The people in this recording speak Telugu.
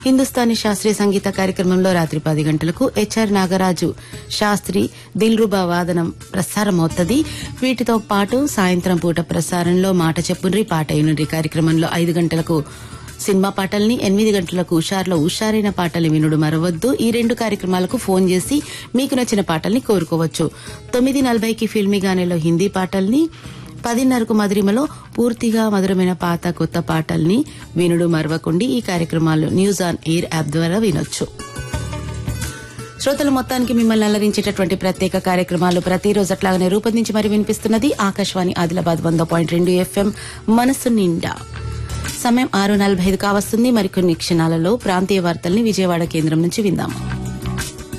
హిందుస్థానీ శాస్త్రీయ సంగీత కార్యక్రమంలో రాత్రి పది గంటలకు హెచ్ఆర్ నాగరాజు శాస్త్రి దిల్రుబా వాదనం ప్రసారమవుతుంది వీటితో పాటు సాయంత్రం పూట ప్రసారంలో మాట చెప్పుండ్రి పాట అయినుండ్రి కార్యక్రమంలో ఐదు గంటలకు సినిమా పాటల్ని ఎనిమిది గంటలకు హుషార్లో హుషారైన పాటలు వినుడు మరవద్దు ఈ రెండు కార్యక్రమాలకు ఫోన్ చేసి మీకు నచ్చిన పాటల్ని కోరుకోవచ్చు తొమ్మిది నలభైకి ఫిల్మీ గానేలో హిందీ పాటల్ని పదిన్నరకు మధురిమలో పూర్తిగా మధురమైన పాత కొత్త పాటల్ని వినుడు మరవకుండి ఈ కార్యక్రమాలు న్యూస్ ఆన్ ఎయిర్ యాప్ ద్వారా వినొచ్చు శ్రోతలు మొత్తానికి మిమ్మల్ని అలరించేటటువంటి ప్రత్యేక కార్యక్రమాలు ప్రతిరోజు అట్లాగానే రూపొందించి మరి వినిపిస్తున్నది ఆకాశవాణి ఆదిలాబాద్ వంద పాయింట్ రెండు ఎఫ్ఎం మనసు నిండా సమయం ఆరు నలభై ఐదు కావస్తుంది మరికొన్ని క్షణాలలో ప్రాంతీయ వార్తల్ని విజయవాడ కేంద్రం నుంచి విందాము